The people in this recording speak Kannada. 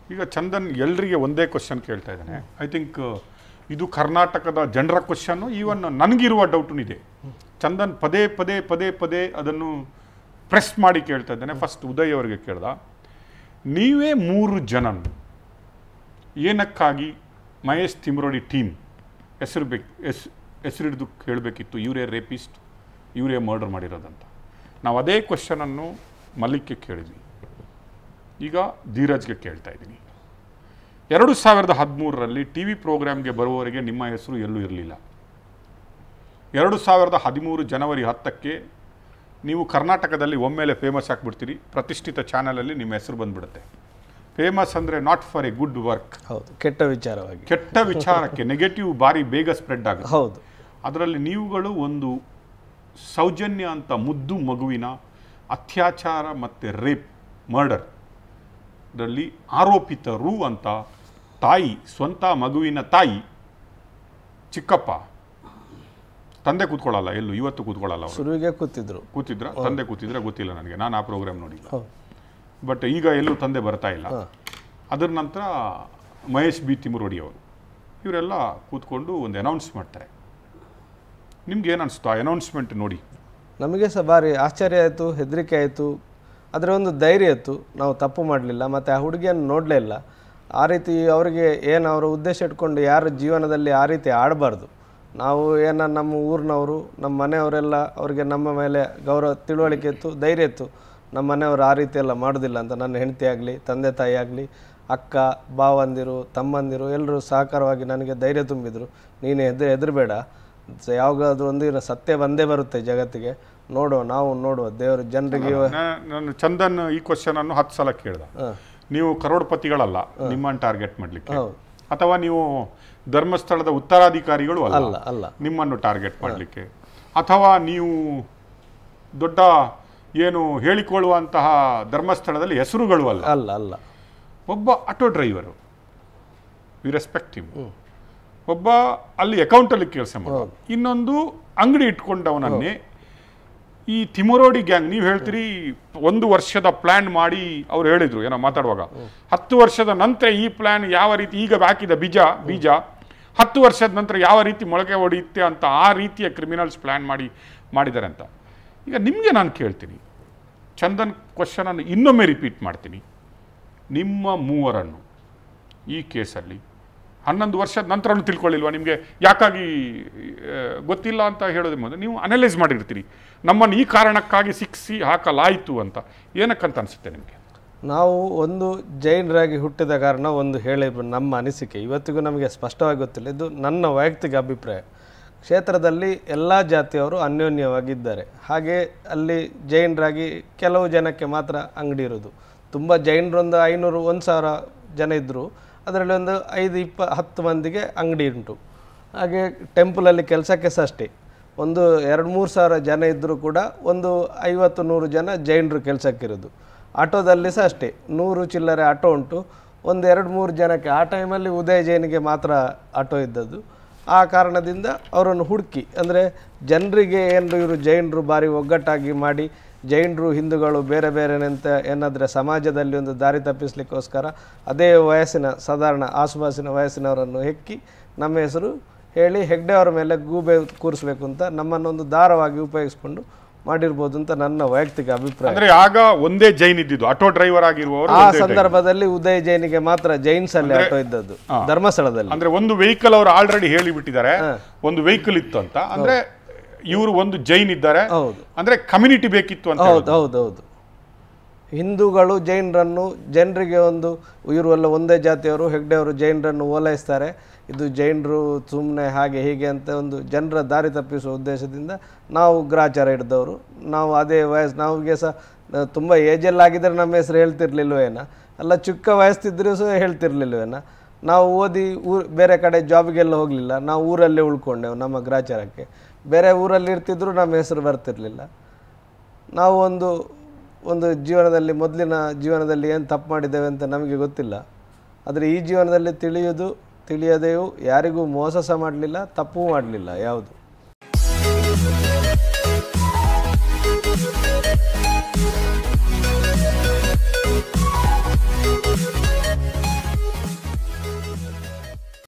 ಈಗ ಚಂದನ್ ಎಲ್ರಿಗೆ ಒಂದೇ ಕ್ವಶನ್ ಕೇಳ್ತಾ ಇದ್ದಾನೆ ಐ ಥಿಂಕ್ ಇದು ಕರ್ನಾಟಕದ ಜನರ ಕ್ವಶನ್ನು ಈವನ್ ನನಗಿರುವ ಡೌಟು ಇದೆ ಚಂದನ್ ಪದೇ ಪದೇ ಪದೇ ಪದೇ ಅದನ್ನು ಪ್ರೆಸ್ ಮಾಡಿ ಕೇಳ್ತಾ ಇದ್ದಾನೆ ಫಸ್ಟ್ ಉದಯ್ ಅವರಿಗೆ ಕೇಳ್ದ ನೀವೇ ಮೂರು ಜನ ಏನಕ್ಕಾಗಿ ಮಹೇಶ್ ತಿಮ್ರೋಡಿ ಟೀಮ್ ಹೆಸರು ಬೇಕು ಹೆಸ್ ಹೆಸರಿಡ್ದು ಹೇಳಬೇಕಿತ್ತು ಇವರೇ ರೇಪಿಸ್ಟ್ ಇವರೇ ಮರ್ಡರ್ ಮಾಡಿರೋದಂತ ನಾವು ಅದೇ ಕ್ವಶನನ್ನು ಮಲ್ಲಿಕ್ಗೆ ಕೇಳಿದ್ವಿ ಈಗ ಧೀರಜ್ಗೆ ಕೇಳ್ತಾ ಇದ್ದೀನಿ ಎರಡು ಸಾವಿರದ ಹದಿಮೂರರಲ್ಲಿ ಟಿ ವಿ ಪ್ರೋಗ್ರಾಮ್ಗೆ ಬರುವವರೆಗೆ ನಿಮ್ಮ ಹೆಸರು ಎಲ್ಲೂ ಇರಲಿಲ್ಲ ಎರಡು ಸಾವಿರದ ಹದಿಮೂರು ಜನವರಿ ಹತ್ತಕ್ಕೆ ನೀವು ಕರ್ನಾಟಕದಲ್ಲಿ ಒಮ್ಮೆಲೆ ಫೇಮಸ್ ಆಗಿಬಿಡ್ತೀರಿ ಪ್ರತಿಷ್ಠಿತ ಚಾನಲಲ್ಲಿ ನಿಮ್ಮ ಹೆಸರು ಬಂದ್ಬಿಡುತ್ತೆ ಫೇಮಸ್ ಅಂದರೆ not for a good work ಹೌದು ಕೆಟ್ಟ ವಿಚಾರವಾಗಿ ಕೆಟ್ಟ ವಿಚಾರಕ್ಕೆ ನೆಗೆಟಿವ್ ಬಾರಿ ಬೇಗ ಸ್ಪ್ರೆಡ್ ಆಗುತ್ತೆ ಹೌದು ಅದರಲ್ಲಿ ನೀವುಗಳು ಒಂದು ಸೌಜನ್ಯ ಅಂತ ಮುದ್ದು ಮಗುವಿನ ಅತ್ಯಾಚಾರ ಮತ್ತು ರೇಪ್ ಮರ್ಡರ್ ರಲ್ಲಿ ಆರೋಪಿತರು ಅಂತ ತಾಯಿ ಸ್ವಂತ ಮಗುವಿನ ತಾಯಿ ಚಿಕ್ಕಪ್ಪ ತಂದೆ ಕೂತ್ಕೊಳ್ಳಲ್ಲ ಎಲ್ಲೂ ಇವತ್ತು ಕೂತ್ಕೊಳ್ಳಲ್ಲ ಅವರು ಶುರುವಿಗೆ ಕೂತಿದ್ರು ಕೂತಿದ್ರ ತಂದೆ ಕೂತಿದ್ರೆ ಗೊತ್ತಿಲ್ಲ ನನಗೆ ನಾನು ಆ ಪ್ರೋಗ್ರಾಮ್ ನೋಡಿಲ್ಲ ಹೌದು ಬಟ್ ಈಗ ಎಲ್ಲೂ ತಂದೆ ಬರ್ತಾ ಇಲ್ಲ ಹಾ. ಅದರ ನಂತರ ಮಹೇಶ್ ಬಿ ತಿಮುರೋಡಿ ಅವರು ಇವರೆಲ್ಲ ಕೂತ್ಕೊಂಡು ಒಂದು ಅನೌನ್ಸ್ ಮಾಡ್ತಾರೆ ನಿಮ್ಗೆ ಏನು ಅನಿಸ್ತು ಆ ಅನೌನ್ಸ್ಮೆಂಟ್ ನೋಡಿ ನಮಗೆ ಸಹ ಭಾರಿ ಆಶ್ಚರ್ಯ ಆಯಿತು ಹೆದರಿಕೆ ಆಯಿತು ಅದರ ಒಂದು ಧೈರ್ಯ ಇತ್ತು ನಾವು ತಪ್ಪು ಮಾಡಲಿಲ್ಲ ಮತ್ತು ಆ ಹುಡುಗಿಯನ್ನು ನೋಡಲೇ ಇಲ್ಲ ಆ ರೀತಿ ಅವರಿಗೆ ಏನು ಅವರ ಉದ್ದೇಶ ಇಟ್ಕೊಂಡು ಯಾರ ಜೀವನದಲ್ಲಿ ಆ ರೀತಿ ಆಡಬಾರ್ದು ನಾವು ಏನ ನಮ್ಮ ಊರಿನವರು ನಮ್ಮ ಮನೆಯವರೆಲ್ಲ ಅವರಿಗೆ ನಮ್ಮ ಮೇಲೆ ಗೌರವ ತಿಳುವಳಿಕೆ ಇತ್ತು ಧೈರ್ಯ ಇತ್ತು ನಮ್ಮ ಮನೆಯವರು ಆ ರೀತಿ ಎಲ್ಲ ಮಾಡೋದಿಲ್ಲ ಅಂತ ನನ್ನ ಹೆಂಡತಿ ಆಗಲಿ ತಂದೆ ತಾಯಿ ಆಗಲಿ ಅಕ್ಕ ಭಾವಂದಿರು ತಮ್ಮಂದಿರು ಎಲ್ಲರೂ ಸಹಕಾರವಾಗಿ ನನಗೆ ಧೈರ್ಯ ತುಂಬಿದರು ನೀನು ಹೆದ್ರ ಹೆದರಬೇಡ ಯಾವಾಗಾದ್ರೂ ಒಂದು ದಿನ ಸತ್ಯ ಬಂದೇ ಬರುತ್ತೆ ಜಗತ್ತಿಗೆ ನೋಡುವ ನಾವು ನೋಡುವ ದೇವರು ಜನರಿಗೆ ನಾ- ನಾನು ಚಂದನ್ ಈ ಕ್ವಶನ್ ಅನ್ನು ಹತ್ತು ಸಲ ಕೇಳ್ದ ಹಾ. ನೀವು ಕರೋಡ್ಪತಿಗಳಲ್ಲ ನಿಮ್ಮನ್ನು ಟಾರ್ಗೆಟ್ ಮಾಡಲಿಕ್ಕೆ ಹೌದು ಅಥವಾ ನೀವು ಧರ್ಮಸ್ಥಳದ ಉತ್ತರಾಧಿಕಾರಿಗಳು ಅಲ್ಲ ಅಲ್ಲ ಅಲ್ಲ ನಿಮ್ಮನ್ನು ಟಾರ್ಗೆಟ್ ಮಾಡಲಿಕ್ಕೆ ಅಥವಾ ನೀವು ದೊಡ್ಡ ಏನು ಹೇಳಿಕೊಳ್ಳುವಂತಹ ಧರ್ಮಸ್ಥಳದಲ್ಲಿ ಹೆಸರುಗಳು ಅಲ್ಲ ಅಲ್ಲ ಅಲ್ಲ ಒಬ್ಬ auto driver we respect him ಒಬ್ಬ ಅಲ್ಲಿ ಅಕೌಂಟಲ್ಲಿ ಕೆಲಸ ಮಾಡೋದು ಇನ್ನೊಂದು ಅಂಗಡಿ ಇಟ್ಕೊಂಡವನನ್ನೇ ಈ ತಿಮರೋಡಿ ಗ್ಯಾಂಗ್ ನೀವು ಹೇಳ್ತೀರಿ ಒಂದು ವರ್ಷದ ಪ್ಲಾನ್ ಮಾಡಿ ಅವ್ರು ಹೇಳಿದ್ರು ಏನೋ ಮಾತಾಡುವಾಗ ಹತ್ತು ವರ್ಷದ ನಂತರ ಈ ಪ್ಲಾನ್ ಯಾವ ರೀತಿ ಈಗ ಹಾಕಿದ ಬೀಜ ಬೀಜ ಹತ್ತು ವರ್ಷದ ನಂತರ ಯಾವ ರೀತಿ ಮೊಳಕೆ ಹೊಡೆಯುತ್ತೆ ಅಂತ ಆ ರೀತಿಯ ಕ್ರಿಮಿನಲ್ಸ್ ಪ್ಲಾನ್ ಮಾಡಿ ಮಾಡಿದ್ದಾರೆ ಅಂತ ಈಗ ನಿಮಗೆ ನಾನು ಕೇಳ್ತೀನಿ ಚಂದನ್ ಕ್ವಶನನ್ನು ಇನ್ನೊಮ್ಮೆ ರಿಪೀಟ್ ಮಾಡ್ತೀನಿ ನಿಮ್ಮ ಮೂವರನ್ನು ಈ ಕೇಸಲ್ಲಿ ಹನ್ನೊಂದು ವರ್ಷದ ನಂತರನೂ ತಿಳ್ಕೊಳ್ಳಿಲ್ವಾ ನಿಮಗೆ ಯಾಕಾಗಿ ಆ, ಗೊತ್ತಿಲ್ಲ ಅಂತ ಹೇಳೋದ್ರ ಮೊದಲು ನೀವು ಅನಲೈಸ್ ಮಾಡಿರ್ತೀರಿ ನಮ್ಮನ್ನು ಈ ಕಾರಣಕ್ಕಾಗಿ ಸಿಕ್ಸಿ ಹಾಕಲಾಯಿತು ಅಂತ ಏನಕ್ಕಂತ ಅನಿಸುತ್ತೆ ನಿಮಗೆ ನಾವು ಒಂದು ಜೈನರಾಗಿ ಹುಟ್ಟಿದ ಕಾರಣ ಒಂದು ಹೇಳಿ ನಮ್ಮ ಅನಿಸಿಕೆ ಇವತ್ತಿಗೂ ನಮಗೆ ಸ್ಪಷ್ಟವಾಗಿ ಗೊತ್ತಿಲ್ಲ ಇದು ನನ್ನ ವೈಯಕ್ತಿಕ ಅಭಿಪ್ರಾಯ ಕ್ಷೇತ್ರದಲ್ಲಿ ಎಲ್ಲ ಜಾತಿಯವರು ಅನ್ಯೋನ್ಯವಾಗಿದ್ದಾರೆ ಹಾಗೆ ಅಲ್ಲಿ ಜೈನರಾಗಿ ಕೆಲವು ಜನಕ್ಕೆ ಮಾತ್ರ ಅಂಗಡಿ ಇರೋದು ತುಂಬ ಜೈನರೊಂದು ಐನೂರು ಒಂದು ಸಾವಿರ ಜನ ಇದ್ದರು ಅದರಲ್ಲಿ ಒಂದು ಐದು ಇಪ್ಪ ಹತ್ತು ಮಂದಿಗೆ ಅಂಗಡಿ ಉಂಟು ಹಾಗೆ ಟೆಂಪಲಲ್ಲಿ ಕೆಲಸಕ್ಕೆ ಸಹ ಅಷ್ಟೇ ಒಂದು ಎರಡು ಮೂರು ಸಾವಿರ ಜನ ಇದ್ದರೂ ಕೂಡ ಒಂದು ಐವತ್ತು ನೂರು ಜನ ಜೈನರು ಕೆಲಸಕ್ಕಿರೋದು ಆಟೋದಲ್ಲಿ ಸಹ ಅಷ್ಟೇ ನೂರು ಚಿಲ್ಲರೆ ಆಟೋ ಉಂಟು ಒಂದು ಎರಡು ಮೂರು ಜನಕ್ಕೆ ಆ ಟೈಮಲ್ಲಿ ಉದಯ ಜೈನಿಗೆ ಮಾತ್ರ ಆಟೋ ಇದ್ದದ್ದು ಆ ಕಾರಣದಿಂದ ಅವರನ್ನು ಹುಡುಕಿ ಅಂದರೆ ಜನರಿಗೆ ಏನು ಇವರು ಜೈನರು ಭಾರಿ ಒಗ್ಗಟ್ಟಾಗಿ ಮಾಡಿ ಜೈನರು ಹಿಂದೂಗಳು ಬೇರೆ ಬೇರೆ ಅಂತ ಏನಾದರೆ ಸಮಾಜದಲ್ಲಿ ಒಂದು ದಾರಿ ತಪ್ಪಿಸ್ಲಿಕ್ಕೋಸ್ಕರ ಅದೇ ವಯಸ್ಸಿನ ಸಾಧಾರಣ ಆಸುಪಾಸಿನ ವಯಸ್ಸಿನವರನ್ನು ಹೆಕ್ಕಿ ನಮ್ಮ ಹೆಸರು ಹೇಳಿ ಹೆಗ್ಡೆ ಅವರ ಮೇಲೆ ಗೂಬೆ ಕೂರಿಸ್ಬೇಕು ಅಂತ ನಮ್ಮನ್ನೊಂದು ದಾರವಾಗಿ ಉಪಯೋಗಿಸ್ಕೊಂಡು ಮಾಡಿರ್ಬೋದು ಅಂತ ನನ್ನ ವೈಯಕ್ತಿಕ ಅಭಿಪ್ರಾಯ ಅಂದ್ರೆ ಆಗ ಒಂದೇ ಜೈನ್ ಇದ್ದಿದ್ದು ಆಟೋ ಡ್ರೈವರ್ ಆಗಿರುವವರು ಆ ಒಂದೇ ಜೈನ್. ಸಂದರ್ಭದಲ್ಲಿ ಉದಯ್ ಜೈನಿಗೆ ಮಾತ್ರ ಜೈನ್ಸ್ ಅಲ್ಲಿ ಆಟೋ ಇದ್ದದ್ದು ಧರ್ಮಸ್ಥಳದಲ್ಲಿ ಅಂದ್ರೆ ಒಂದು ವೆಹಿಕಲ್ ಅವರು ಆಲ್ರೆಡಿ ಹೇಳಿಬಿಟ್ಟಿದ್ದಾರೆ ಒಂದು ವೆಹಿಕಲ್ ಇತ್ತು ಅಂತ ಅಂದ್ರೆ ಇವರು ಒಂದು ಜೈನ್ ಇದ್ದಾರೆ ಹೌದು ಅಂದ್ರೆ ಕಮ್ಯುನಿಟಿ ಬೇಕಿತ್ತು ಅಂತ ಹೌದು ಹೌದು ಹೌದು ಹಿಂದೂಗಳು ಜೈನರನ್ನು ಜನರಿಗೆ ಒಂದು ಇವರು ಎಲ್ಲ ಒಂದೇ ಜಾತಿಯವರು ಹೆಗ್ಡೆಯವರು ಜೈನರನ್ನು ಓಲೈಸ್ತಾರೆ ಇದು ಜೈನರು ಸುಮ್ಮನೆ ಹಾಗೆ ಹೀಗೆ ಅಂತ ಒಂದು ಜನರ ದಾರಿ ತಪ್ಪಿಸುವ ಉದ್ದೇಶದಿಂದ ನಾವು ಗ್ರಾಚಾರ ಹಿಡಿದವರು ನಾವು ಅದೇ ವಯಸ್ಸು ನಾವಿಗೆ ಸಹ ನಾವು ತುಂಬ ಏಜೆಲ್ಲ ಆಗಿದ್ರೆ ನಮ್ಮ ಹೆಸರು ಹೇಳ್ತಿರ್ಲಿಲ್ವೇನ ಅಲ್ಲ ಚಿಕ್ಕ ವಯಸ್ಸಿದ್ರೂ ಸಹ ಹೇಳ್ತಿರ್ಲಿಲ್ವೇನ ನಾವು ಓದಿ ಊರು ಬೇರೆ ಕಡೆ ಜಾಬಿಗೆಲ್ಲ ಹೋಗಲಿಲ್ಲ ನಾವು ಊರಲ್ಲೇ ಉಳ್ಕೊಂಡೆವು ನಮ್ಮ ಗ್ರಾಚಾರಕ್ಕೆ ಬೇರೆ ಊರಲ್ಲಿ ಇರ್ತಿದ್ರು ನಮ್ಮ ಹೆಸರು ಬರ್ತಿರ್ಲಿಲ್ಲ ನಾವು ಒಂದು ಒಂದು ಜೀವನದಲ್ಲಿ ಮೊದಲಿನ ಜೀವನದಲ್ಲಿ ಏನು ತಪ್ಪು ಮಾಡಿದ್ದೇವೆ ಅಂತ ನಮಗೆ ಗೊತ್ತಿಲ್ಲ ಆದರೆ ಈ ಜೀವನದಲ್ಲಿ ತಿಳಿಯೋದು ತಿಳಿಯದೆಯೂ ಯಾರಿಗೂ ಮೋಸ ಸಹ ಮಾಡಲಿಲ್ಲ ತಪ್ಪು ಮಾಡಲಿಲ್ಲ ಯಾವುದು